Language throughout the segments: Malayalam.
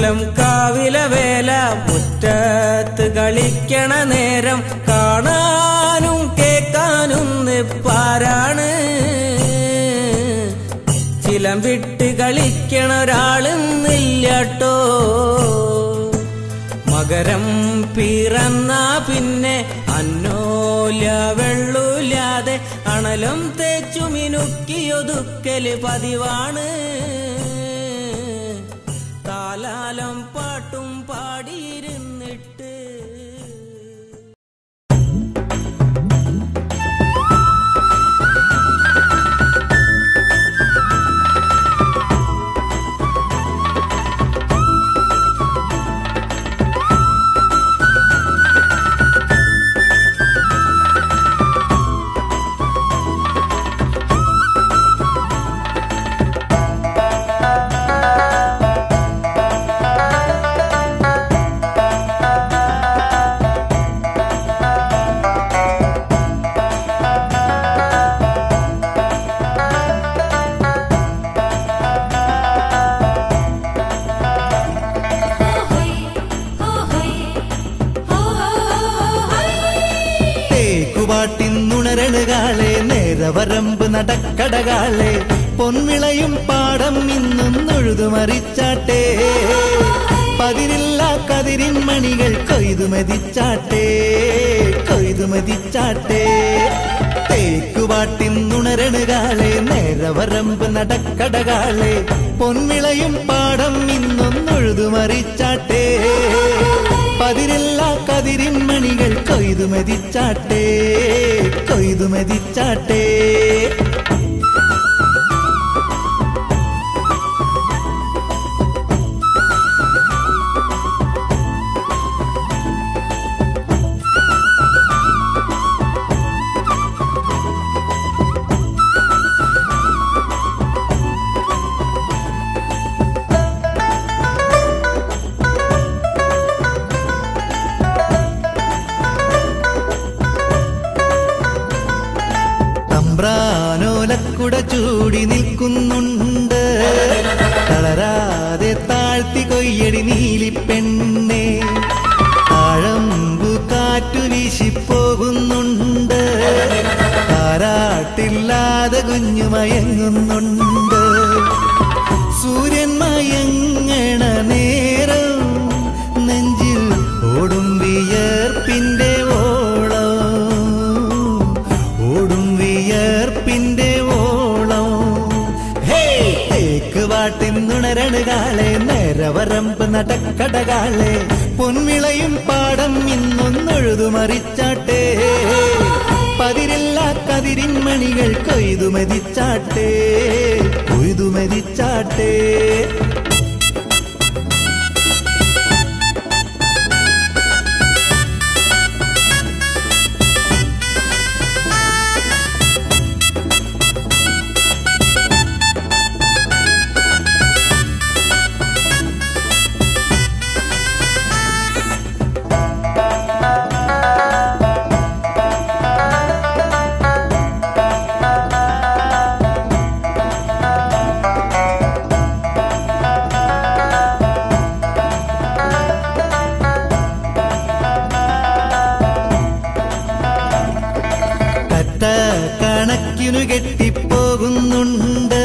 കൊല്ലം കാവിലെ വേല മുറ്റത്ത് കളിക്കണ നേരം കാണാനും കേക്കാനും നിപ്പാരാണ് ചിലം വിട്ട് കളിക്കണ ഒരാളെന്നില്ലട്ടോ മകരം പിറന്ന പിന്നെ അന്നോല വെള്ളൂല്ലാതെ അണലും തേച്ചു മിനുക്കിയൊതുക്കല് പതിവാണ് താലാലം പാട്ടും പാടിയിരുന്നിട്ട് തേക്കുപാട്ടിന്നുണരണുകാളെ നേരവരമ്പ് നടക്കടകാളെ പൊൻവിളയും പാടം ഇന്നും തൊഴുതുമറിച്ചാട്ടെ പതിരില്ല കതിരിൻ മണികൾ കൊയ്തുമതിച്ചാട്ടെ കൊയ്തുമതിച്ചാട്ടെ തേക്കുപാട്ടിന്നുണരണുകാളെ നേരവരമ്പ് നടക്കടകാളെ പൊൻവിളയും പാടം ഇന്നും തൊഴുതുമറിച്ചാട്ടെ പതിരില്ല കതിരിൻ മണികൾ കൊയ്തുമതിച്ചാട്ടെ കൊയ്തുമതിച്ചാട്ടെ തമ്പ്രാനോലക്കുട ചൂടി നിൽക്കുന്നുണ്ട് തളരാതെ താഴ്ത്തി കൊയ്യടി നീലിപ്പെണ്ണെ താഴമ്പു കാറ്റു വീശിപ്പോകുന്നുണ്ട് താരാട്ടില്ലാതെ കുഞ്ഞു മയങ്ങുന്നുണ്ട് സൂര്യൻ മയങ്ങണ നേരം നെഞ്ചിൽ ഓടും വിയർപ്പിന്റെ ഓളം ഓടും വിയർപ്പിന്റെ ഓളം ഹേ തേക്ക് വാട്ടിന്നുണരണുകാളെ നേരവരമ്പ് നടക്കടകാളെ പൊൻവിളയും പാടം ഇന്നൊന്നൊഴുതുമറിച്ചാട്ടെ പതിരില്ല കതിരിൻ മണികൾ കൊയ്തുമതിച്ചാട്ടെ കൊയ്തുമതിച്ചാട്ടെ കറ്റ കണക്കിനു കെട്ടിപ്പോകുന്നുണ്ട്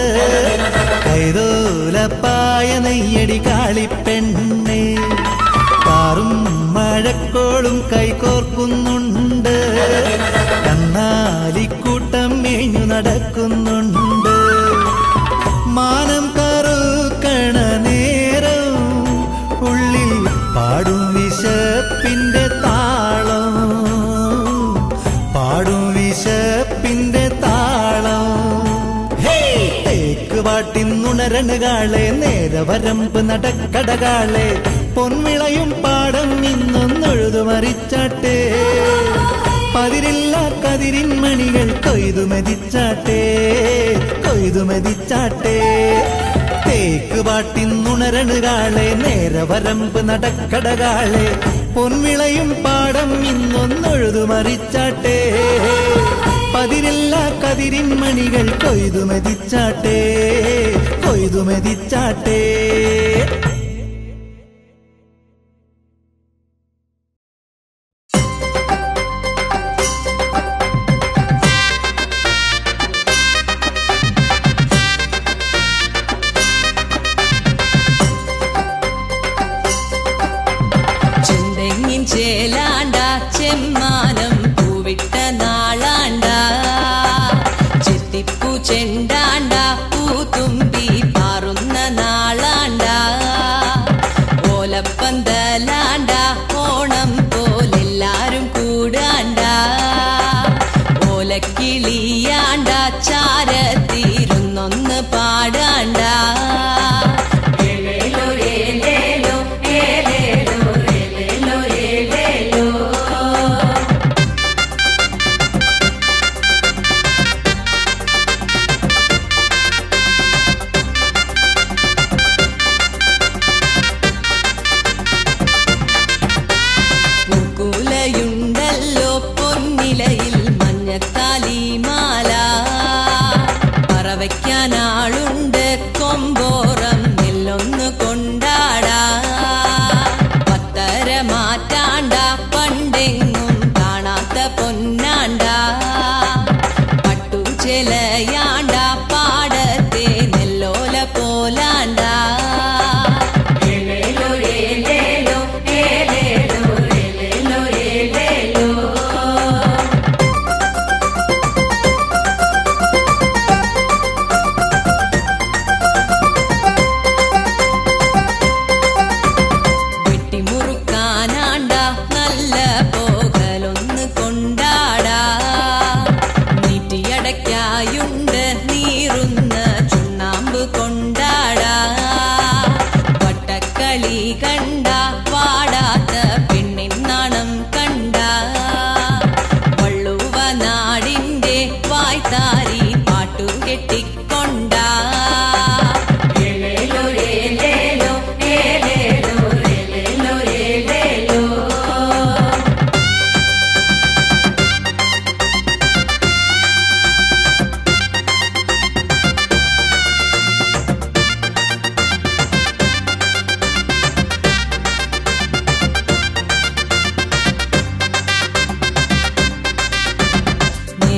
കൈതോലപ്പായ നെയ്യടി കാളിപ്പെണ്ണെ കാറും മഴക്കോളും കൈകോർക്കുന്നുണ്ട് കന്നാലിക്കൂട്ടം മേഞ്ഞു നടക്കുന്നുണ്ട് മാനം കറുക്കണ നേരം ഉള്ളിൽ പാടും വിശപ്പിന്റെ താളം പാടും വിശപ്പിന്റെ താളം ഹേ തേക്ക് പാട്ടിന്നുണരണുകാളെ നേരവരമ്പ് നടക്കടകാളെ പൊൻവിളയും പാടം ഇന്നൊന്നൊഴുതുമറിച്ചാട്ടെ പതിരില്ല കതിരിൻ മണികൾ കൊയ്തുമതിച്ചാട്ടെ കൊയ്തുമതിച്ചാട്ടെ തേക്ക് പാട്ടിന്നുണരണുകാളെ നേരവരമ്പ് നടക്കടകാളെ പൊൻവിളയും പാടം ഇന്നൊന്നൊഴുതുമറിച്ചാട്ടെ പതിരില്ല കതിരിൻ മണികൾ കൊയ്തുമതിച്ചാട്ടെ കൊയ്തുമതിച്ചാട്ടെ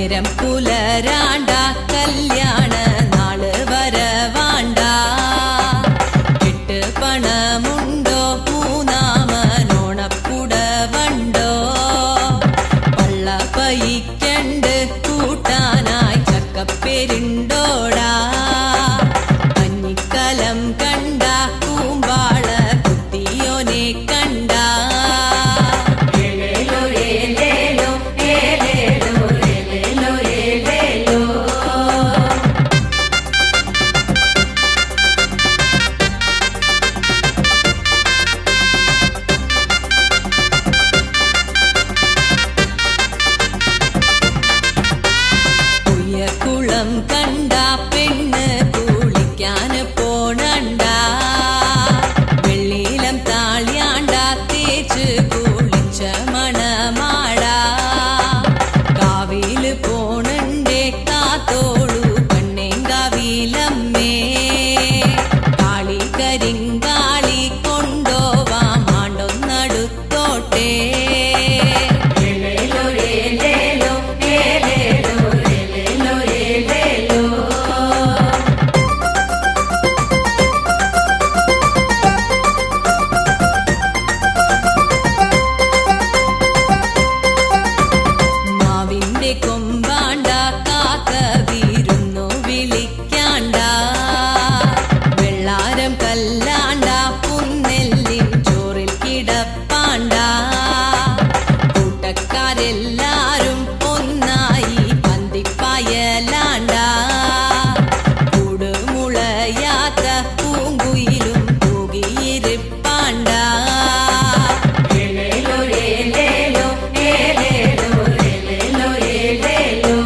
നേരം പുലരാണ്ട കല്യാണ നാള് വരവാണ്ട എട്ട് പണമുണ്ടോ മൂന്നാമനോണപ്പുടവണ്ടോ പള്ള പയിക്കണ്ട് കൂട്ടാനായി ചക്കപ്പേരുണ്ടോടാ കഞ്ഞിക്കലം കണ്ട കൂമ്പാള കുത്തിയോനെ കണ്ട ഏലേലോ ഏലേലോ ഏലേലോ ഏലേലോ ഏലേലോ കുളം കണ്ട പെണ്ണ് കുളിക്കാന് പോണണ്ട വെള്ളിയിലം താളിയാണ്ട തേച്ച് കുളിച്ച മണമാട കാവില് പോണണ്ടേ കാത്തോളു കണ്ണേങ്കാവിലമ്മേ കാളി കരിങ്കാളി കൊണ്ടോവാം ആണ്ടൊന്നടുത്തോട്ടെ ഏലേലോ ഏലേലോ ഏലേലോ ഏലേലോ ഏലേലോ മാവിന്റെ കൊമ്പാണ്ട കാക്ക വീരുന്നു വിളിക്കാണ്ട വെള്ളാരം കല്ലാണ്ട പുന്നെല്ലിൻ ചോറിൽ കിടപ്പാണ്ട കൂട്ടക്കാരെല്ലാരും ഒന്നായി പന്തിപ്പായലാണ്ട കൂടുമുളയാത്ത പൂങ്കുയിലും തൂകിയിരിപ്പാണ്ട ഏലേലോ ഏലേലോ ഏലേലോ ഏലേലോ ഏലേലോ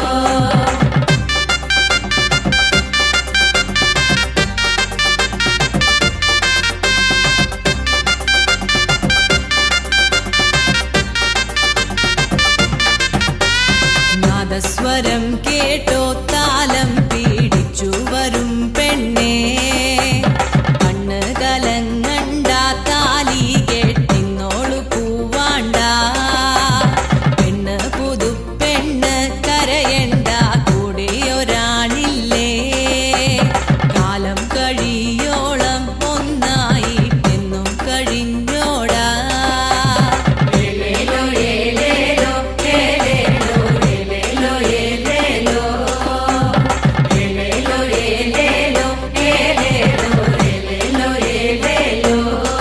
നാദസ്വരം കേട്ടോ താലം പീഡിച്ചു വരും പെണ്ണേ കണ്ണ് കലങ്ങണ്ട താലി കെട്ടിന്നോളു പൂവാണ്ട പെണ്ണ് പുതുപ്പെണ്ണ് കരയണ്ട കൂടെ ഒരാളില്ലേ കാലം കഴിയോളം ഒന്നായിട്ടെന്നും കഴിഞ്ഞോടാ ഏലേലോ ഏലേലോ ഏലേലോ ഏലേലോ ഏലേലോ ഏലേലോ ഏലേലോ ഏലേലോ ഏലേലോ ഏലേലോ ഏലേലോ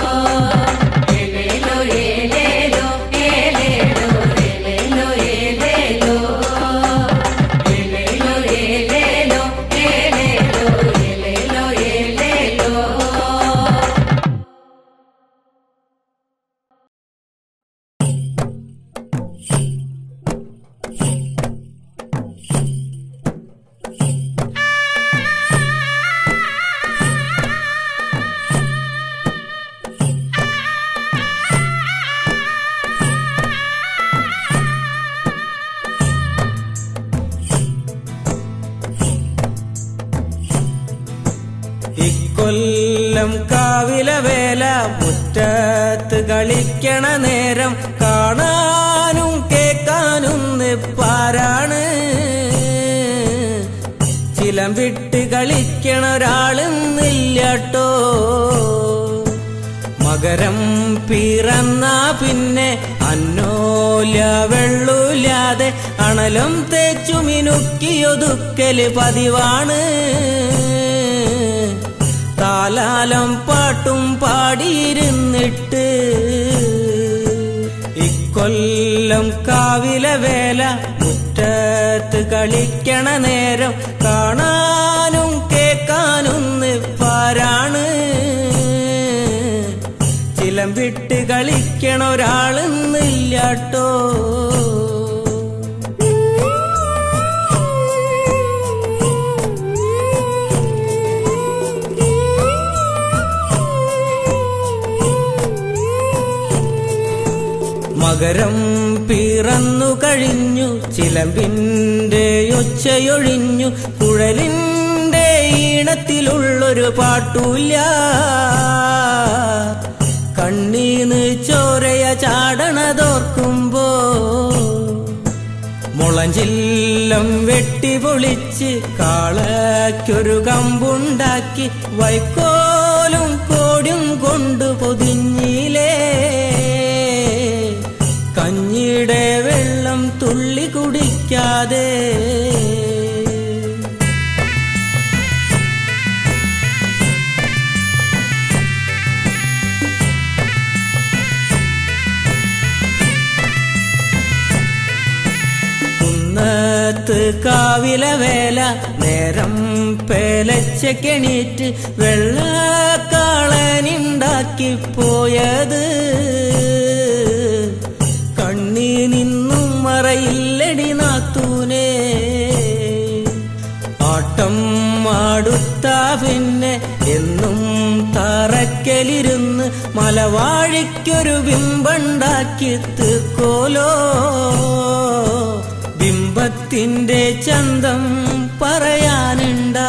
ഏലേലോ ഏലേലോ ഏലേലോ ഏലേലോ ഏലേലോ ഏലേലോ ഏലേലോ ഏലേലോ ഇക്കൊല്ലം കാവില വേല മുറ്റത്ത് കളിക്കണ നേരം കാണാനും കേക്കാനും നിപ്പാരാണ് ചിലം വിട്ട് കളിക്കണ ഒരാളെന്നില്ലട്ടോ മകരം പിറന്ന പിന്നെ അന്നോല വെള്ളൂല്ലാതെ അണലം തേച്ചു മിനുക്കിയൊതുക്കല് പതിവാണ് താലാലം പാട്ടും പാടിയിരുന്നിട്ട് ഇക്കൊല്ലം കാവിലെ വേല മുറ്റത്ത് കളിക്കണ നേരം കാണാനും കേക്കാനും നിപ്പാരാണ് ചിലം വിട്ട് കളിക്കണ ഒരാളെന്നില്ലാട്ടോ മകരം പിറന്നു കഴിഞ്ഞു ചിലമ്പിന്റെ ഒച്ചയൊഴിഞ്ഞു കുഴലിന്റെ ഈണത്തിലുള്ളൊരു പാട്ടൂല്ല കണ്ണീന്ന് ചോരയ ചാടണതോർക്കുമ്പോ മുള കാഞ്ചില്ലം വെട്ടിപൊളിച്ച് കാളയ്ക്കൊരു കമ്പുണ്ടാക്കി വൈക്കോലും കോടും കൊണ്ട് പൊതിഞ്ഞിലേ കഞ്ഞിയുടെ വെള്ളം തുള്ളി കുടിക്കാതെ കുന്നത്ത് കാവില വേല നേരം പേലച്ചക്കെണീറ്റ് വെള്ളക്കാളനുണ്ടാക്കി പോയത് കണ്ണി നിന്നും മറയില്ലടി നാത്തൂനേ ആട്ടം മാടുത്ത പിന്നെ എന്നും തറക്കലിരുന്ന് മലവാഴിക്കൊരു ബിംബണ്ടാക്കി തീർക്കോലോ ബിംബത്തിന്റെ ചന്തം പറയാനുണ്ടാ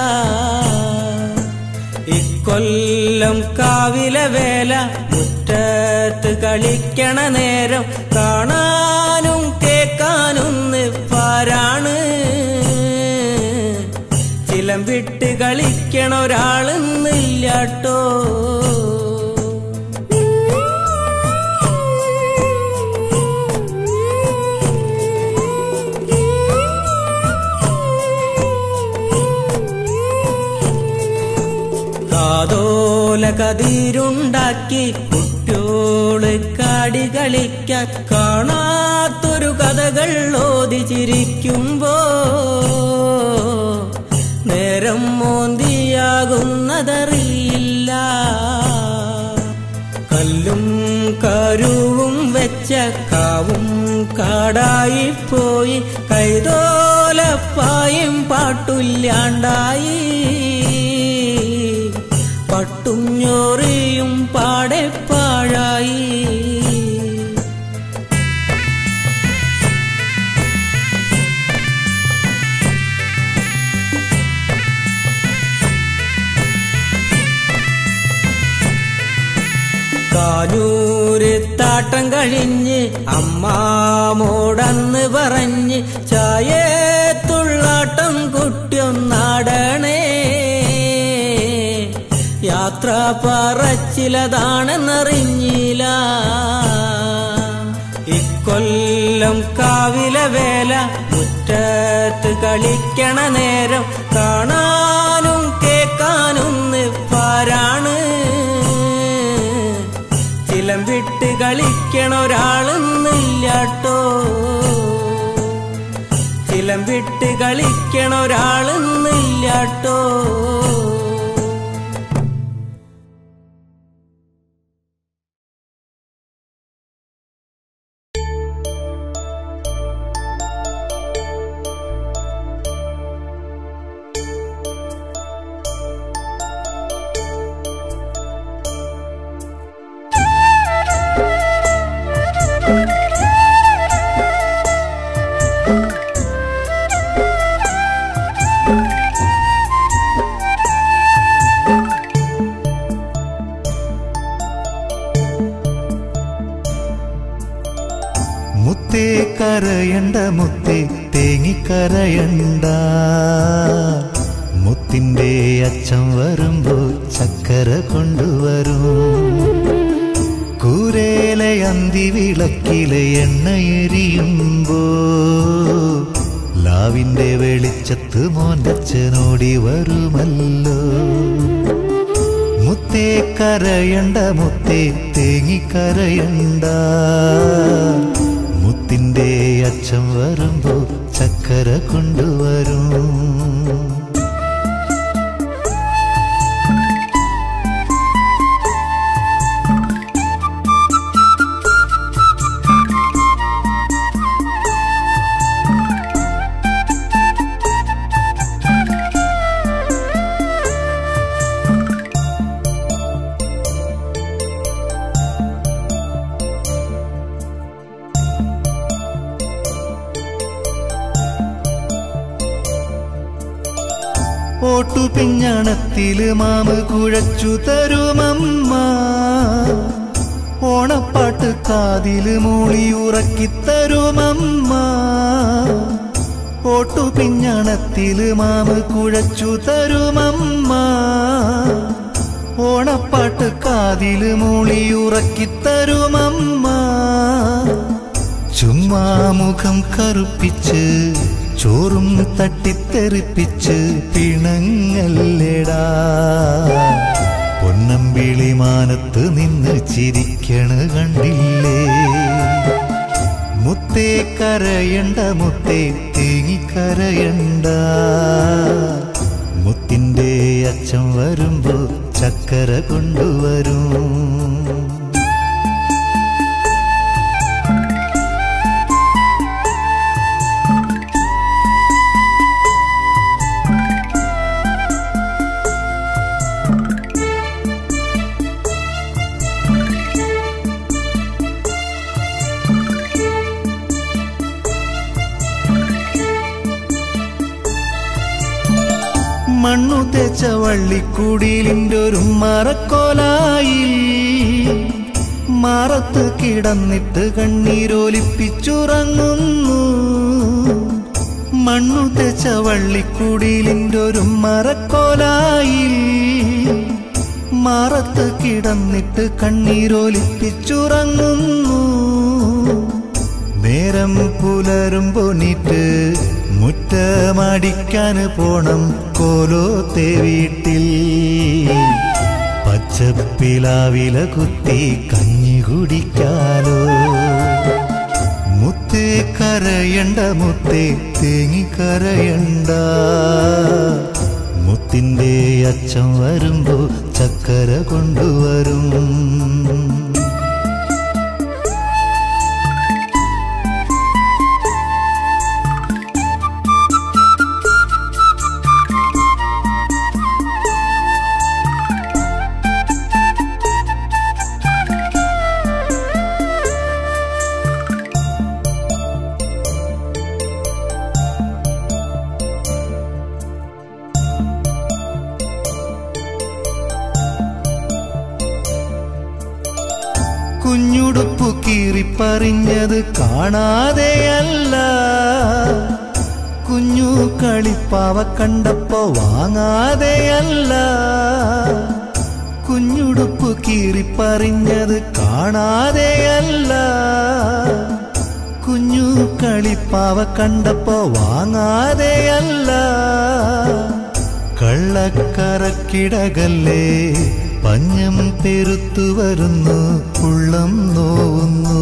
ഇക്കൊല്ലം കാവില വേല മുറ്റത്ത് കളിക്കണ നേരം കാണാനും കേക്കാനും പാരാണ് ചിലം വിട്ട് കളിക്കണ ഒരാളെന്നില്ലാട്ടോ കാതോല കതിരുണ്ടാക്കി കുട്ടിയോള് കാടി കളിക്കാൻ കാണാത്തൊരു കഥകൾ ഓതി ചിരിക്കുമ്പോ നേരം മോന്തിയാകുന്നതറിയില്ല കല്ലും കരുവും വെച്ച കാവും കാടായി പോയി കൈതോലപ്പായും പാട്ടുല്ലാണ്ടായി പട്ടും ഞോറിയും പാടെ പാഴായി കാനൂര് താട്ടം കഴിഞ്ഞ് അമ്മാമോടന്ന് പറഞ്ഞ് ചായത്തുള്ളാട്ടം കുട്ടിയൊന്നാടണേ യാത്ര പറച്ചിലതാണെന്നറിഞ്ഞില്ല ഇക്കൊല്ലം കാവില വേല മുറ്റത്ത് കളിക്കണ നേരം കാണാനും കേക്കാനും പാരാണ് ചിലം വിട്ട് കളിക്കണ ഒരാളെന്നില്ലാട്ടോ ചിലം വിട്ട് കളിക്കണ ഒരാളെന്നില്ലാട്ടോ മുത്തേ കരയണ്ട മുത്തേ തേങ്ങിക്കരയണ്ട മുത്തിന്റെ അച്ഛൻ വരുമ്പോ ചക്കര കൊണ്ടുവരും കൂരേലെ അന്തി വിളക്കിലെ എണ്ണയെരിയുമ്പോ ലാവിന്റെ വെളിച്ചത്ത് മോൻ്റച്ഛനോടി വരുമല്ലോ മുത്തേ കരയണ്ട മുത്തേ തേങ്ങിക്കരയണ്ട മുത്തിന്റെ അച്ഛൻ വരുമ്പോ ചക്കര കൊണ്ടുവരും ഓട്ടു പിഞ്ഞണത്തില് മാമ് കുഴച്ചു തരുമമ്മ ഓണപ്പാട്ട് കാതില് മൂളി ഉറക്കിത്തരുമമ്മ കോട്ടു പിഞ്ഞണത്തില് മാമ് കുഴച്ചു തരുമമ്മ ഓണപ്പാട്ട് കാതില് മൂളി ഉറക്കിത്തരുമമ്മ ചുമ്മാ മുഖം കറുപ്പിച്ച് ചോറും തട്ടിത്തെറിപ്പിച്ച് പിണങ്ങല്ലടാ പൊന്നമ്പിളി മാനത്ത് നിന്ന് ചിരിക്കണ കണ്ടില്ലേ മുത്തേ കരയണ്ട മുത്തേ തേങ്ങിക്കരയണ്ട മുത്തിന്റെ അച്ഛൻ വരുമ്പോ ചക്കര കൊണ്ടുവരും മണ്ണു തേച്ച വള്ളിക്കുടിലിൻ്റെ ഒരു മറക്കോലായി മാറത്ത് കിടന്നിട്ട് കണ്ണീരോലിപ്പിച്ചുറങ്ങുന്നു മണ്ണു തേച്ച വള്ളിക്കുടിലിൻ്റെ ഒരു മറക്കോലായി മാറത്ത് കിടന്നിട്ട് കണ്ണീരോലിപ്പിച്ചുറങ്ങുന്നു നേരം പുലരുമ്പോ നീറ്റ് മുറ്റമടിക്കാൻ പോണം കോലോത്തെ വീട്ടിൽ പച്ചപ്പിലാവില കുത്തി കഞ്ഞി കുടിക്കാലോ മുത്തേ കരയണ്ട മുത്തേ തേങ്ങി കരയണ്ട മുത്തിന്റെ അച്ഛൻ വരുമ്പോ ചക്കര കൊണ്ടുവരും കുഞ്ഞുടുപ്പു കീറിപ്പറിഞ്ഞത് കാണാതെയല്ല കുഞ്ഞു കളിപ്പാവ കണ്ടപ്പോ വാങ്ങാതെയല്ല കുഞ്ഞുടുപ്പു കീറിപ്പറിഞ്ഞത് കാണാതെയല്ല കുഞ്ഞു കളിപ്പാവ കണ്ടപ്പോ വാങ്ങാതെയല്ല കള്ളക്കറക്കിടകല്ലേ പഞ്ഞം പെരുത്തു വരുന്നു ഉള്ളം നോവുന്നു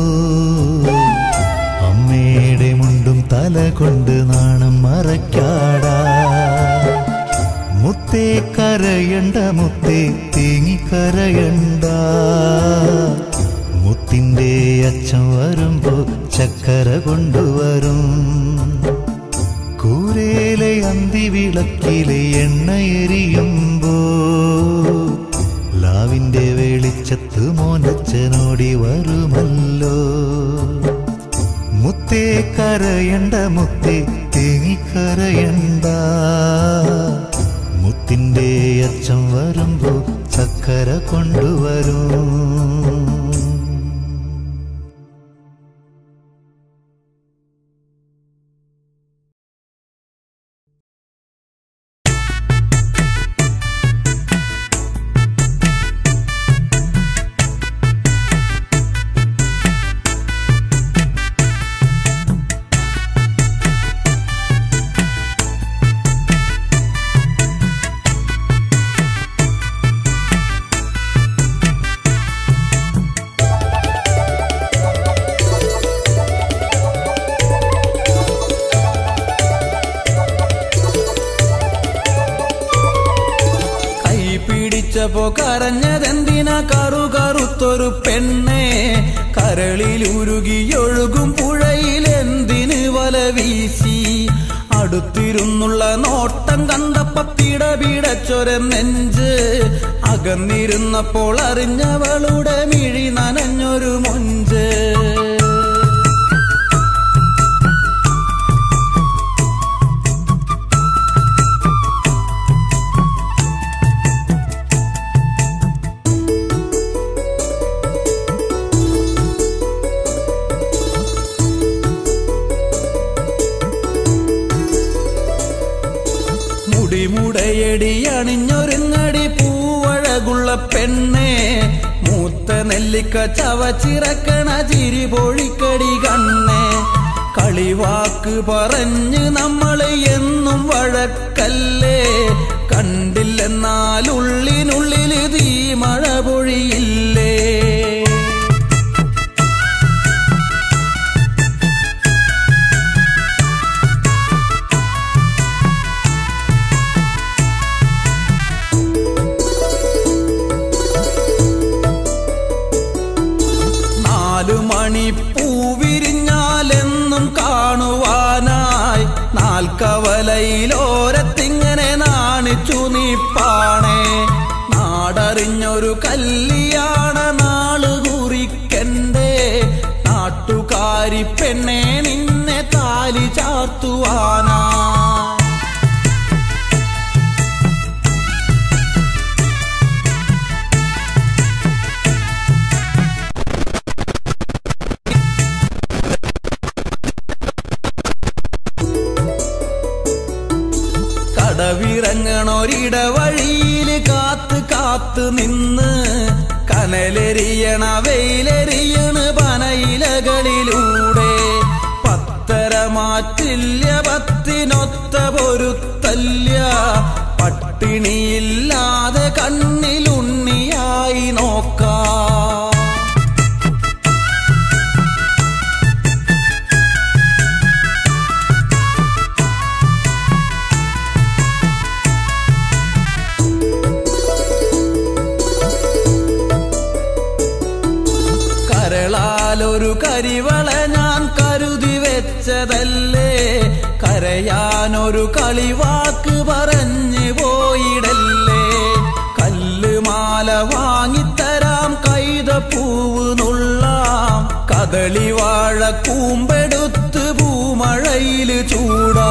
അമ്മയുടെ മുണ്ടും തല കൊണ്ട് നാണം മറയ്ക്കാടാ മുത്തേ കരയണ്ട മുത്തേ തേങ്ങിക്കരയണ്ട മുത്തിന്റെ അച്ഛൻ വരുമ്പോ ചക്കര കൊണ്ടുവരും കൂരേലെ അന്തിവിളക്കിലെ എണ്ണ എരിയുമ്പോ ലാവിന്റെ വെളിച്ചത്ത് മോനച്ചനോടി വരുമല്ലോ മുത്തേ കരയണ്ട മുത്തേ തേങ്ങിക്കരയണ്ട മുത്തിന്റെ അച്ഛൻ വരുമ്പോ ചക്കര കൊണ്ടുവരും കൈ പിടിച്ചപ്പോ കരഞ്ഞതെന്തിനാ കറു കറുത്തൊരു പെണ്ണെ കരളിലുരുകിയൊഴുകും പുഴയിൽ എന്തിന് വല വീശി അടുത്തിരുന്നുള്ള നോട്ടം കണ്ടപ്പ പിടപിടച്ചൊര നെഞ്ച് അകന്നിരുന്നപ്പോൾ അറിഞ്ഞവളുടെ മിഴി നനഞ്ഞൊരു മൊഞ്ച് മുടിമുടയടി അണിഞ്ഞൊരുങ്ങടി പൂവഴകുള്ള പെണ്ണെ മൂത്ത നെല്ലിക്ക ചവച്ചിറക്കണ ചിരി പൊഴിക്കടി കണ്ണെ കളിവാക്ക് പറഞ്ഞ് നമ്മള് എന്നും വഴക്കല്ലേ കണ്ടില്ലെന്നാൽ ഉള്ളിനുള്ളിൽ തീ മഴ പൊഴിയില്ലേ നാലു മണി പൂവിരിഞ്ഞാലെന്നും കാണുവാനായി നാൽക്കവലയിലോരത്തിങ്ങനെ നാണിച്ചു നീപ്പാണേ നാടറിഞ്ഞൊരു കല്യാണ നാള് കുറിക്കണ്ടേ നാട്ടുകാരി പെണ്ണെ നിന്നെ താലി ചാർത്തുവാനാ കടവിറങ്ങണൊരിടവഴിയില് കാത്ത് കാത്ത് നിന്ന് കനലെറിയണ വെയിലെറിയണ പനയിലകളിലൂടെ പത്തര മാറ്റില്ല പത്തിനൊത്ത പൊരുത്തല്ല പട്ടിണിയില്ലാതെ കണ്ണിലുണ്ണിയായി നോക്കാം കരളാലൊരു കരിവള ഞാൻ കരുതി വെച്ചതല്ലേ കരയാനൊരു കളിവാക്ക് പറഞ്ഞു പോയിടല്ലേ കല്ലുമാല വാങ്ങിത്തരാം കൈതപ്പൂവ് നുള്ളാം കദളിവാഴ കൂമ്പെടുത്ത് പൂമഴയില് ചൂടാ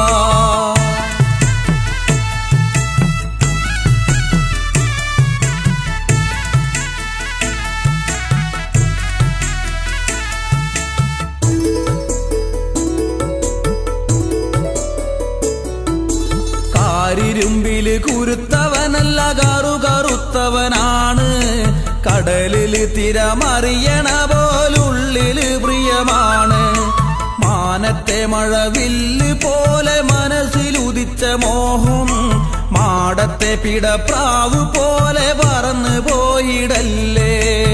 കാരിരുമ്പില് കുരുത്തവനല്ല കറു കറുത്തവനാണ് കടലില് തിരമറിയണ പോലുള്ളില് പ്രിയമാണ് മാനത്തെ മഴവില്ല് പോലെ മനസ്സിലുദിച്ച മോഹം മാടത്തെ പിടപ്രാവ് പോലെ പറന്നു പോയിടല്ലേ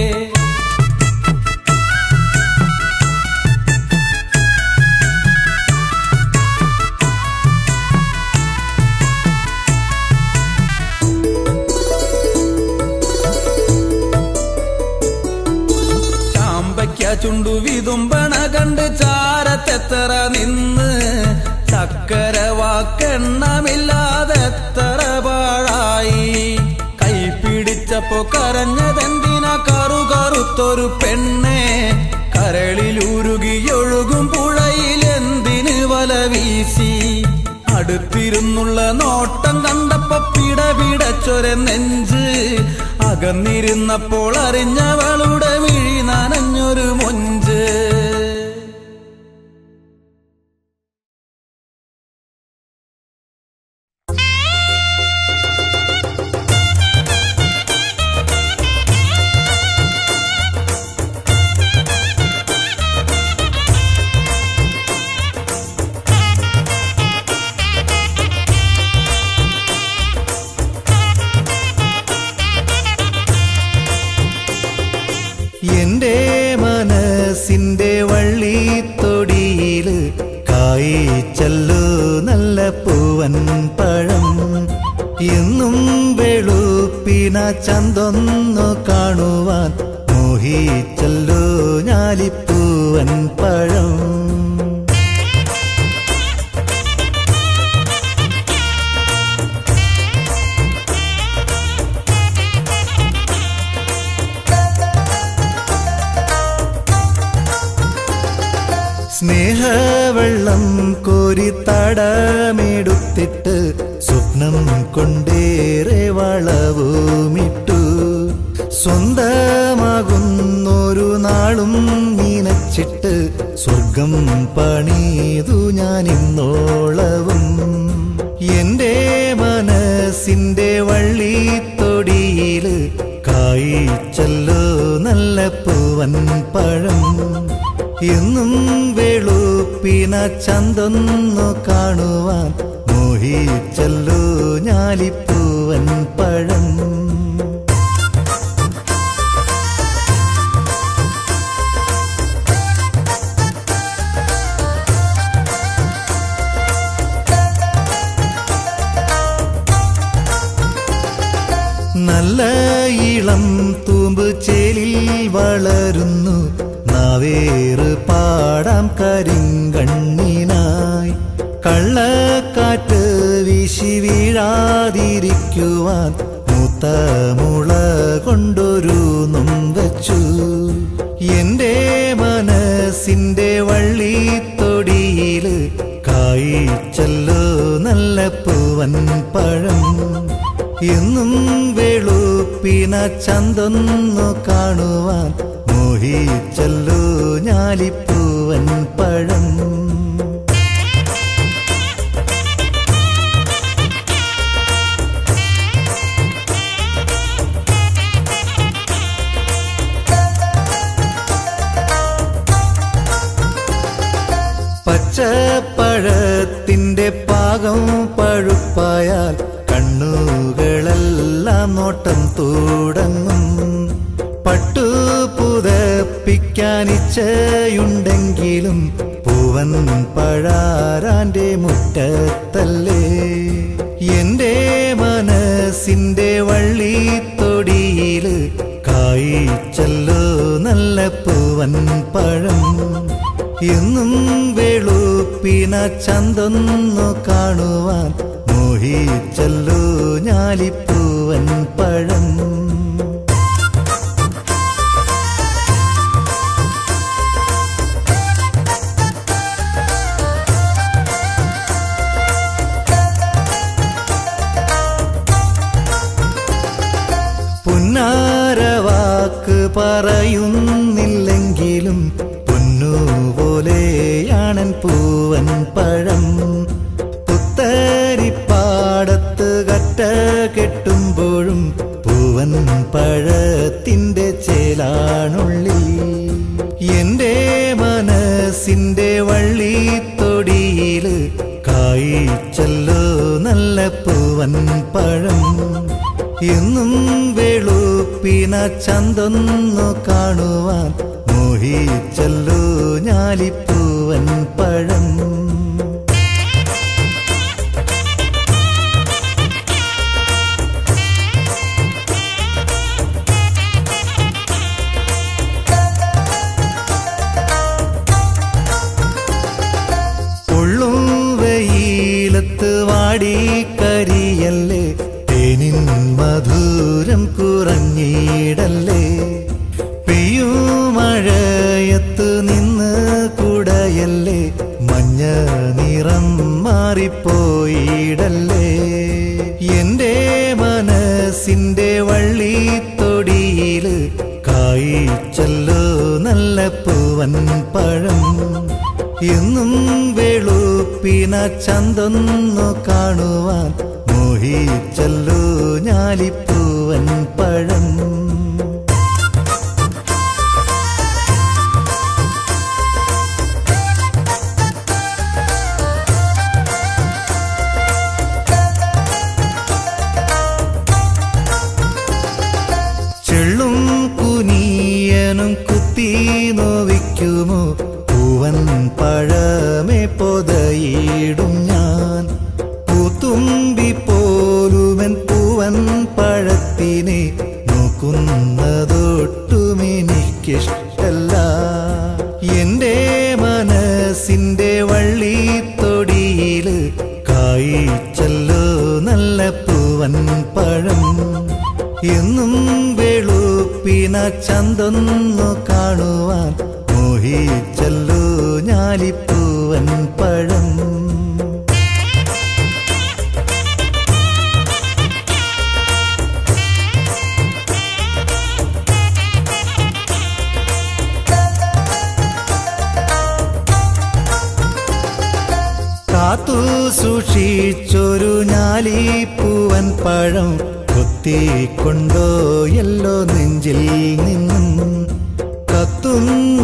ചാമ്പയ്ക്ക ചുണ്ടു വിതുമ്പണ കണ്ട് ചാരത്തെത്തറ നിന്ന് ചക്കര വാക്കെണ്ണമില്ലാതെ എത്ര പാഴായി കൈ പിടിച്ചപ്പോ കരഞ്ഞതെന്തിന കറു കറുത്തൊരു പെണ്ണെ കരളിലുരുകിയൊഴുകും പുഴയിൽ എന്തിന് വല വീശി അടുത്തിരുന്നുള്ള നോട്ടം കണ്ടപ്പോ പിടപിടച്ചൊര നെഞ്ച് അകന്നിരുന്നപ്പോൾ അറിഞ്ഞവളുടെ മിഴി നനഞ്ഞൊരു മൊഞ്ച് എന്റെ മനസ്സിന്റെ വള്ളിത്തൊടിയില് കായിച്ചല്ലോ നല്ല പൂവൻ പഴം എന്നും വെളുപ്പിന ചന്തൊന്നു കാണുവാൻ മോഹിച്ചല്ലോ ഞാലിപ്പൂവൻ പഴം സ്നേഹവെള്ളം കോരി തടമെടുത്തിട്ട് സ്വപ്നം കൊണ്ടേറെ വളവുമിട്ടു സ്വന്തമാകുന്നൊരു നാളും നനച്ചിട്ട് സ്വർഗം പണിതു ഞാൻ ഇന്നോളവും എന്റെ മന പൂവൻ പഴം എന്നും വെളുപ്പിന ചന്തൊന്നു കാണുവാൻ മോഹിച്ചല്ലോ ഞാലിപ്പൂവൻ പഴം നല്ല ഇളം തൂമ്പ് ചേലിൽ വളരുന്നു നാവേറ് പാടാം കരിങ്കണ്ണിനായി കള്ളക്കാറ്റ് വീശി വീഴാതിരിക്കുവാൻ മൂത്ത മുള കൊണ്ടൊരു നൊമ്പച്ചു എന്റെ മനസ്സിന്റെ വള്ളിത്തൊടിയില് കായിച്ചല്ലോ നല്ല പൂവൻ പഴം എന്നും വെളുപ്പിന ചന്തൊന്നു കാണുവാൻ മോഹിച്ചല്ലോ ഞാലിപ്പൂവൻ പഴം പച്ചപ്പഴത്തിന്റെ പാകം പഴുപ്പായാൽ കണ്ണുകളെല്ലാം നോട്ടം തുടങ്ങും പട്ടു പുതപ്പിക്കാനിച്ചയുണ്ടെങ്കിലും പൂവൻ പഴാരാന്റെ മുറ്റത്തല്ലേ എന്റെ മനസ്സിന്റെ വള്ളിത്തൊടിയില് കായിച്ചല്ലോ നല്ല പൂവൻ പഴം എന്നും വെളുപ്പിന ചന്തൊന്നു കാണുവാൻ മോഹിച്ചല്ലോ ഞാലിപ്പൂവൻ പഴം പുന്നാരവാക്ക് പറയുന്നില്ലെങ്കിലും പൊന്നുപോലെയാണൻ പൂവൻ പഴം പുത്തരിപ്പാടത്ത് കറ്റ കെട്ടുമ്പോഴും പൂവൻ പഴത്തിന്റെ ചേലാണുള്ളിൽ എന്റെ മനസ്സിന്റെ വള്ളിത്തൊടിയില് കായിച്ചല്ലോ നല്ല പൂവൻ പഴം എന്നും വെളുപ്പിന ചന്തൊന്നു കാണുവാൻ മോഹിച്ചല്ലോ ഞാലിപ്പൂവൻ പഴം പൊള്ളും വെയിലത്ത് വാടിക്കരിയല്ലേ തേനിൻ മധുരം കുറഞ്ഞിടല്ലേ പെയ്യും മഴയത്ത് നിന്ന് കുടയല്ലേ മഞ്ഞ നിറം മാറിപ്പോയിടല്ലേ എന്റെ മനസ്സിന്റെ വള്ളിത്തൊടിയില് കായിച്ചല്ലോ നല്ല പൂവൻ പഴം എന്നും വെളുപ്പിന ചന്തൊന്നു കാണുവാൻ മോഹിച്ചല്ലോ ഞാലിപ്പൂവൻ പഴം ചെള്ളും കുനിയനും കുത്തി നോവിക്കുമോ പൂവൻ പഴമേ പൊതയിടും ഞാൻ പൂത്തുമ്പി പോലുമൻ പൂവൻ പഴത്തിനെ നോക്കുന്നതൊട്ടും എനിക്കിഷ്ടല്ല എന്റെ മനസ്സിന്റെ വള്ളിത്തൊടിയില് കായിച്ചല്ലോ നല്ല പൂവൻ പഴം എന്നും വെളുപ്പിന ചന്തൊന്നു കാണുവാൻ മോഹിച്ചല്ലോ ഞാലിപ്പൂവൻ പഴം കാത്തു സൂക്ഷിച്ചൊരു ഞാലിപ്പൂവൻ പഴം കൊത്തിക്കൊണ്ടോ എല്ലോ നെഞ്ചിൽ നിന്നും കത്തുന്ന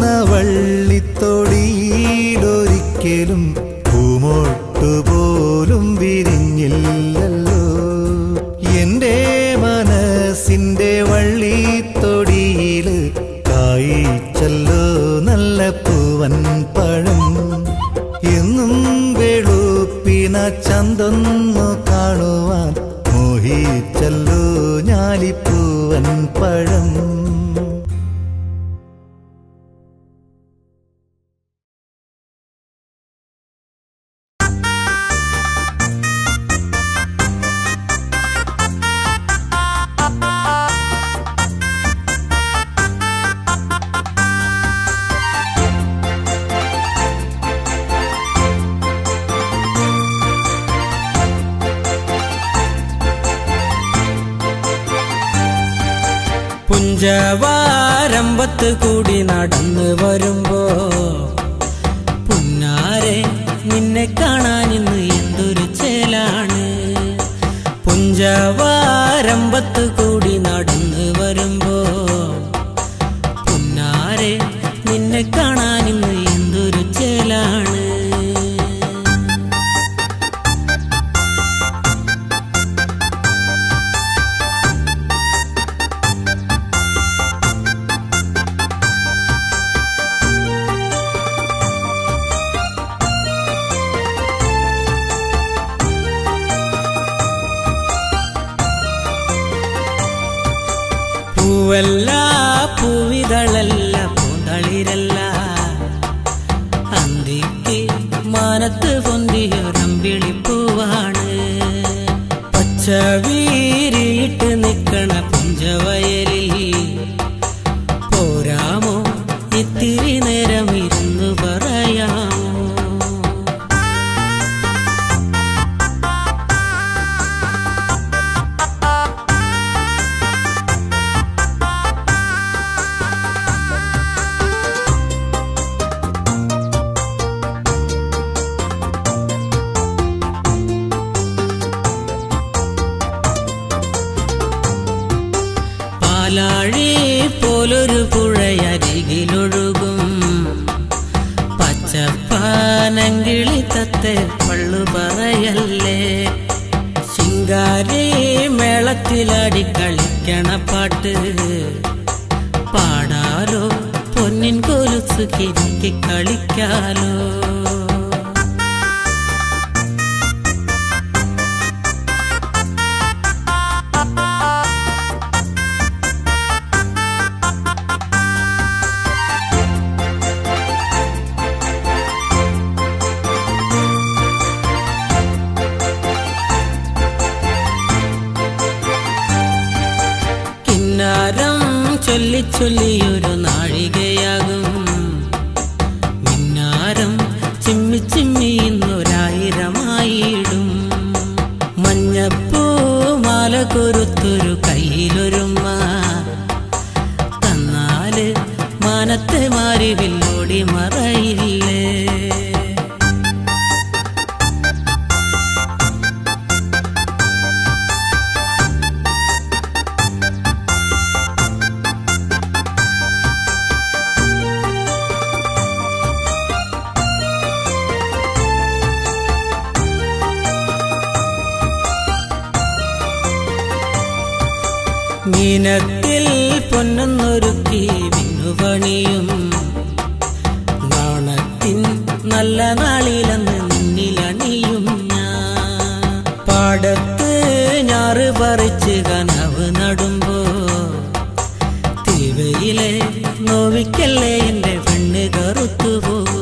വള്ളിത്തൊടിയിലൊരിക്കലും പൂമൊട്ടുപോലും വിരിഞ്ഞില്ലല്ലോ എന്റെ മനസ്സിന്റെ വള്ളിത്തൊടിയില് കായിച്ചല്ലോ നല്ല പൂവൻ പഴം എന്നും വെളുപ്പിന ചന്തൊന്നു കാണുവാൻ മോഹിച്ചല്ലോ ഞാലിപ്പൂവൻ പഴം പുഞ്ചവാരമ്പത്ത് കൂടി നടന്നു വരുമ്പോ പുന്നാരെ നിന്നെ കാണാൻ ഇന്ന് എന്തൊരു ചേലാണ് പുഞ്ചവാരമ്പത്ത് കൂടി നടന്നു വരുമ്പോ പുന്നാരെ നിന്നെ കാണാൻ ഇന്ന് എന്തൊരു ചേലാണ് പൂവല്ല പൂവിതളല്ല പൂന്തളിരല്ല അന്തിക്ക് മാനത്ത് പൊന്തിയൊരമ്പിളി പൂവാണ് പച്ച വീരിയിട്ട് നിക്കണ പുഞ്ചവയലിൽ പോരാമോ ഇത്തിരി നേരം ഇരുന്നു പറയാമോ പാലാഴി പോലൊരു പുഴയരികിലൊഴുകും പച്ചപ്പാനങ്കിളി തത്തെ പള്ളു പറയല്ലേ ശിങ്കാരി മേളത്തിലാടി കളിക്കണ പാട്ട് പാടാലോ പൊന്നിൻ കൊലുസ് കിരിക്കി കളിക്കാലോ കിന്നാരം ചൊല്ലി ചൊല്ലിയൊരു നാഴികയാകും മിന്നാരം ചിമ്മി ചിമ്മി ഇന്നൊരായിരമായിടും മഞ്ഞപ്പൂ മാല കൊരുത്തൊരു കയ്യിലൊരുമ തന്നാല് മാനത്തെ മാറി വില്ലോടി മറയില്ലേ മീനത്തിൽ പൊന്നൊന്നൊരുക്കി മിന്നുപണിയും നാണത്തിൻ നല്ല നാളിലെന്ന് നിന്നിലണിയും ഞാൻ പാടത്ത് ഞാറ് പറിച്ച് കനവ് നടുമ്പോ തീവയിലെ നോവിക്കല്ലേ എന്റെ പെണ്ണ് കറുത്തു പോകും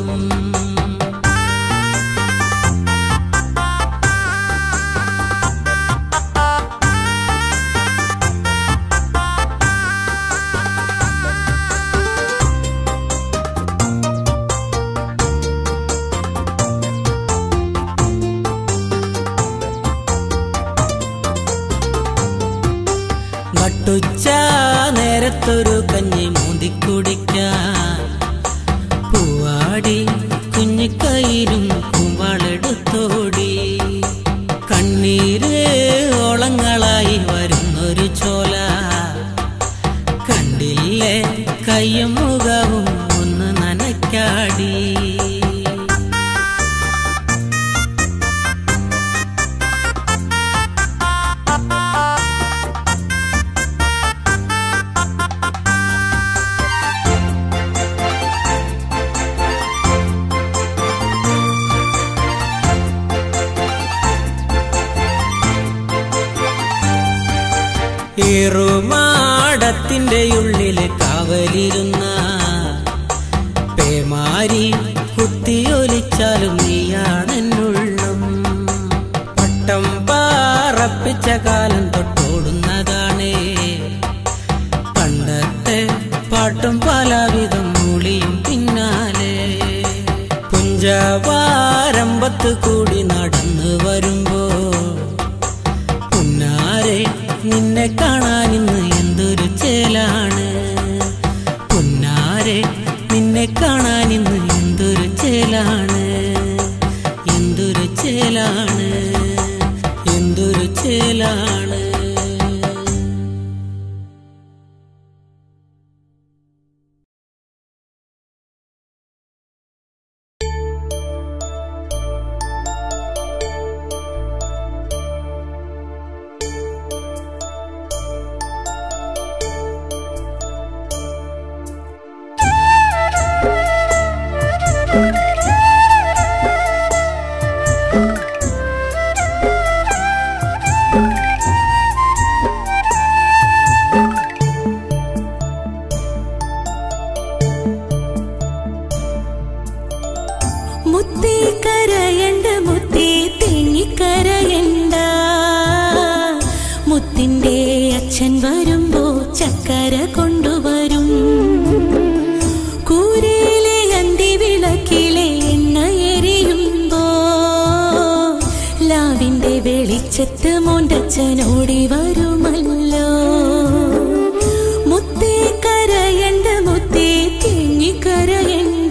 നട്ടുച്ച നേരത്തൊരു കഞ്ഞി മൂന്തിക്കുടിക്കാൻ പൂവാടി കുഞ്ഞിക്കയിലും കുമ്പാളെടുത്തോടി കണ്ണീര് ഓളങ്ങളായി വരുന്നൊരു ചോല കണ്ടില്ലേ കയ്യും മുഖവും ഏറുമാടത്തിന്റെ ഉള്ളില് കാവലിരുന്ന പേമാരി കുത്തിയൊലിച്ചാലും നീയാണെന്നുള്ളം പട്ടം പാറപ്പിച്ച കാലം തൊട്ടോടുന്നതാണേ പണ്ടത്തെ പാട്ടും പലവിധം മൂളിയും പിന്നാലെ പുഞ്ചവാരമ്പത്ത് കൂടി നടന്നു വരുമ്പോ പുന്നാരെ നിന്നെ കാണാൻ ഇന്ന് എന്തൊരു ചേലാണ് പുന്നാരെ നിന്നെ കാണാൻ ഇന്ന് എന്തൊരു ചേലാണ് എന്തൊരു ചേലാണ് എന്തൊരു ചേലാണ് മുത്തേ കരയണ്ട മുത്തേ തെങ്ങിക്കരയണ്ട മുത്തിന്റെ അച്ഛൻ വരുമ്പോ ചക്കര കൊണ്ടുവരും കൂരയിലെ അന്തി വിളക്കിലെ എണ്ണ എരിയുമ്പോ ലാവിന്റെ വെളിച്ചത്ത് മോണ്ടച്ഛനോടി വരുമല്ലോ മുത്തേ കരയണ്ട മുത്തേ തിങ്ങിക്കരയണ്ട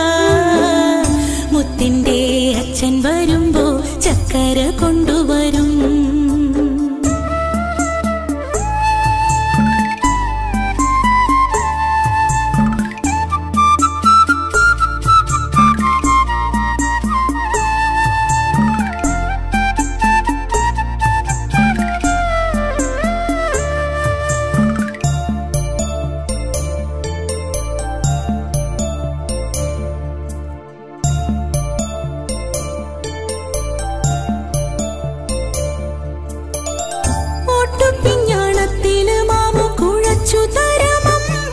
മുത്തിന്റെ അച്ഛൻ വരുമ്പോ ചക്കര കൊണ്ടുവരും ഓട്ടുപിഞ്ഞാണത്തില് മാമു കുഴച്ചു തരമമ്മ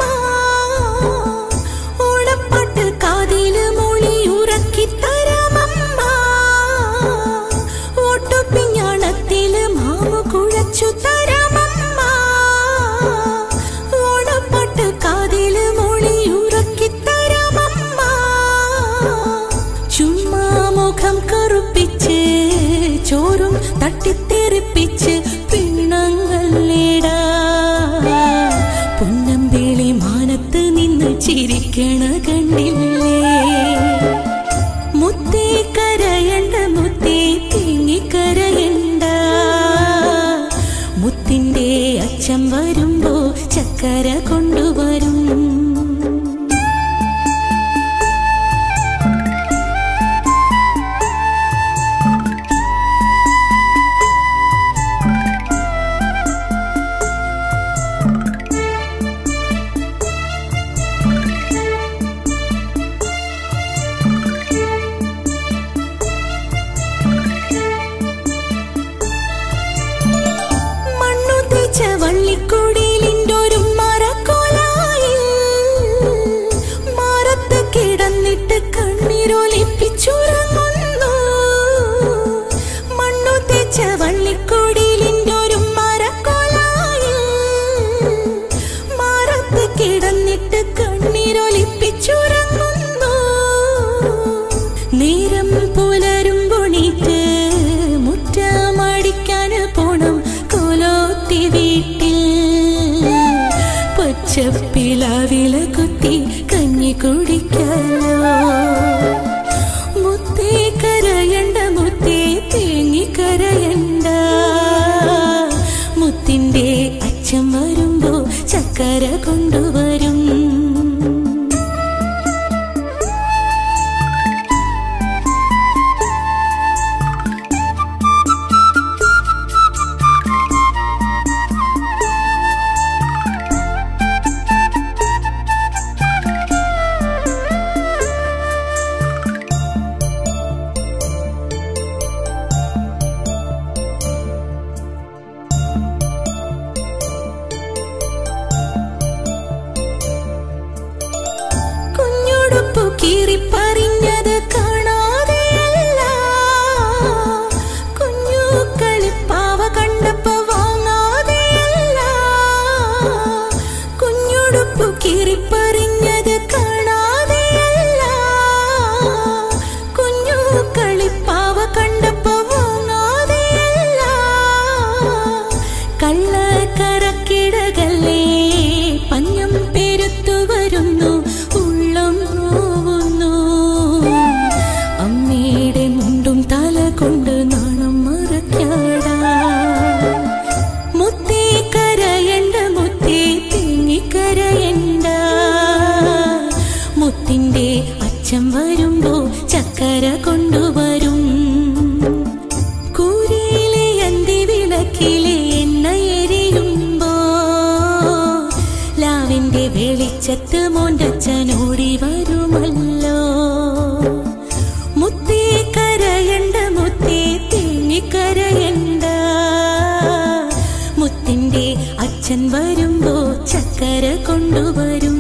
ഓണപ്പാട്ട് കാതില് മൊഴി ഉറക്കി തരമമ്മ ഓട്ടുപിഞ്ഞാണത്തില് മാമു കുഴച്ചു തരമമ്മ ഓണപ്പാട്ട് കാതില് മൊഴി ഉറക്കി തരമമ്മ ചുമ്മാ മുഖം കറുപ്പിച്ച് ചോറും തട്ടിത്തെറിപ്പിച്ച് പിണങ്ങല്ലേടാ പൊന്നമ്പിളി മാനത്ത് നിന്ന് ചിരിക്കണ കണ്ടില്ലേ മുത്തേ കരയണ്ട മുത്തേ തിങ്ങിക്കരയണ്ട മുത്തിന്റെ അച്ഛൻ വരുമ്പോ ചക്കര കൊണ്ടുവരും മണ്ണു തേച്ച വള്ളിക്കുടിയിലിൻ്റെ മരക്കോലായിൽ മാറത്ത് കിടന്നിട്ട് കണ്ണീരൊലിപ്പിച്ചുറങ്ങുന്നു മണ്ണു തേച്ച വള്ളിക്കുടിയിലിൻ്റെ മരക്കോലായിൽ മാറത്ത് കിടന്നിട്ട് കണ്ണീരൊലിപ്പിച്ചുറങ്ങുന്നു നേരം പുലരുമ്പൊണീറ്റ് മുറ്റമടിക്കാൻ പോണം കോലോത്തി വീട്ടിൽ പച്ചപ്പിലാവില കുത്തി കഞ്ഞി കുടിക്കാലോ മുത്തേ കരയണ്ട മുത്തേ തേങ്ങിക്കരയണ്ട മുത്തിന്റെ അച്ഛൻ വരുമ്പോ ചക്കര കൊണ്ടുവരും അച്ഛൻ വരുമ്പോ ചക്കര കൊണ്ടുവരും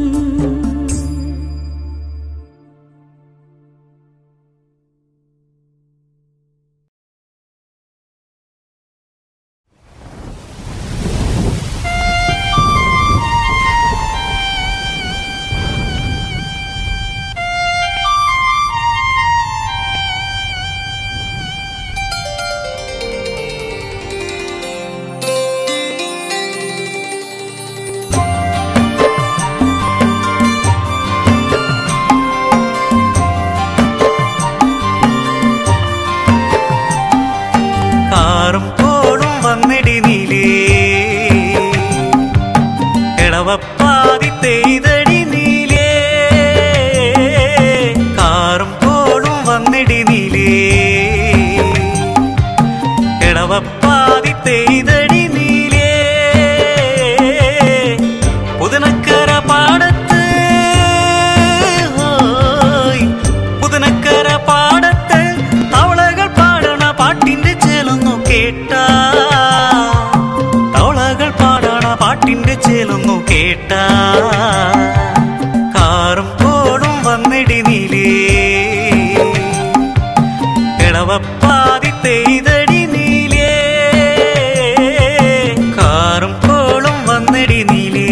കാറും കോളും വന്നിടി നീലേ ഇളവപ്പാതി പെയ്തടി നീലേ കാറും കോളും വന്നിടി നീലേ ഇളവപ്പാതി പെയ്തടി നീലേ പുതനക്കര പാടത്ത് ഹോയ്, പുതനക്കര പാടത്ത് തവളകൾ പാടണ പാട്ടിന്റെ ചേലൊന്നു കേട്ടാ തവളകൾ പാടണ പാട്ടിന്റെ ചേലൊന്നു കേട്ടാ കാറും കോടും വന്നിടി നീലേ ഇളവപ്പാതി പെയ്തടി നീലേ കാറും കോളും വന്നിടി നീലേ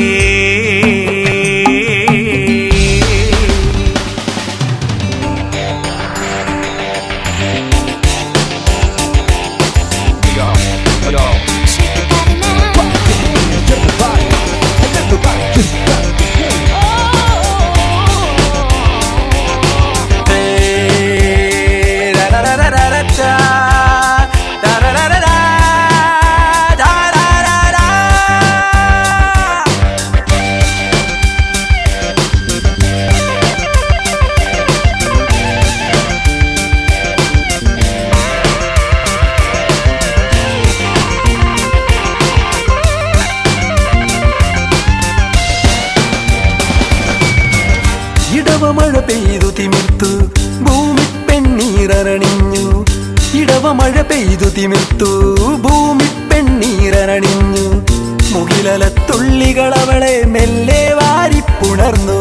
ഇടവമഴ പെയ്തു തിമിർത്തു ഭൂമി പെണ്ണീറണിഞ്ഞു ഇടവമഴ പെയ്തു തിമിർത്തു ഭൂമി പെണ്ണീറണിഞ്ഞു മുകിലലത്തുള്ളികൾ അവളെ മെല്ലെ വാരിപ്പുണർന്നു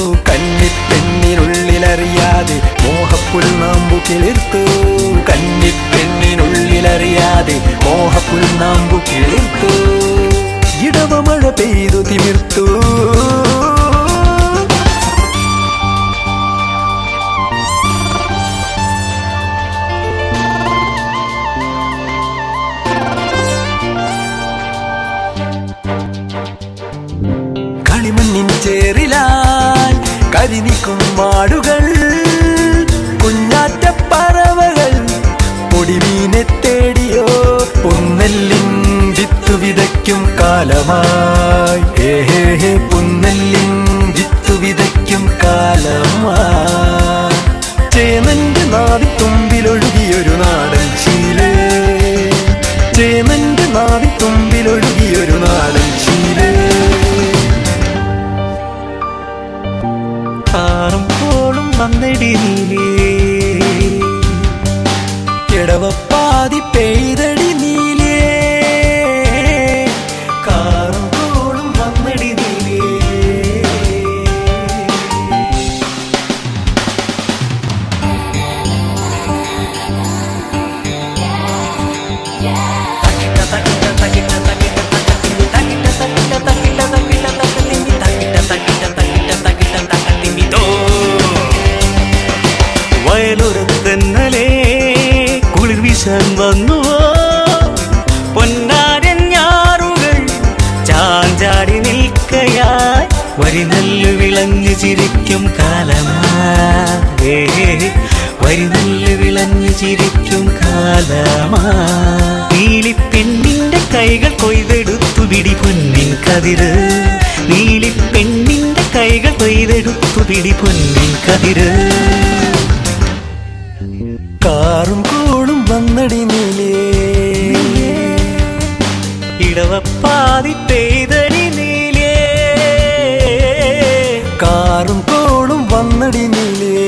കന്നിപ്പെണ്ണിനുള്ളിലറിയാതെ മോഹപ്പുൽ നാമ്പു കിളിർത്തു കന്നിപ്പെണ്ണിനുള്ളിലറിയാതെ മോഹപ്പുൽ നാമ്പു കിളിർത്തു ഇടവമഴ പെയ്തു തിമിർത്തു കളിമണ്ണിൻ ചേറിലാൽ കരിനിക്കും മാടുകൾ കുഞ്ഞാറ്റ പറവകൾ പൊടിമീനെ തേടിയോ പുന്നെല്ലിൻ ജിത്തു വിതയ്ക്കും കാലമായി ഏഹേ പുന്നെല്ലിൻ ജിത്തു വിതയ്ക്കും കാലമായി ചേനന്റെ നാവിത്തുമ്പിലൊഴുകിയൊരു നാടൻ ശീലേ ചേനന്റെ നാവിത്തുമ്പിലൊഴുകിയൊരു നാടൻ ശീലേ കാറും കോളും വന്നിടി നീലേ ഇടവപ്പാതി പെയ്തടി നീലേ കാറും കോളും വന്നടി നീലേ വയലുറത്തന്നലേ കുളിർ വീശാൻ വന്നുവോ പൊന്നാരഞ്ഞാറുകൾ ചാഞ്ചാടി നിൽക്കയായി വരി നെല്ലു വിളഞ്ഞു ചിരിക്കും കാലമാ വരി നെല്ലു വിളഞ്ഞു ചിരിക്കും കാലമാ നീലിപ്പെണ്ണിന്റെ കൈകൾ കൊയ്തെടുത്തു പിടി പൊന്നിൻ കതിര് നീലിപ്പെണ്ണിന്റെ കൈകൾ കൊയ്തെടുത്തു പിടി പൊന്നിൻ കതിര് കാറും കോളും വന്നടി നീലേ ഇടവപ്പാതി പെയ്തടി നീലേ കാറും കോളും വന്നടി നീലേ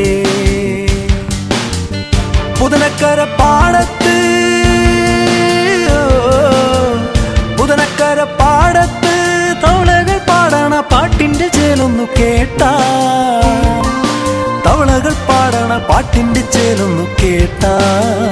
പുതനക്കര പാടത്ത് പുതനക്കര പാട പാട്ടിന്റെ ചേലൊന്നു കേട്ടാ തവളകൾ പാടണ പാട്ടിന്റെ ചേലൊന്നു കേട്ടാ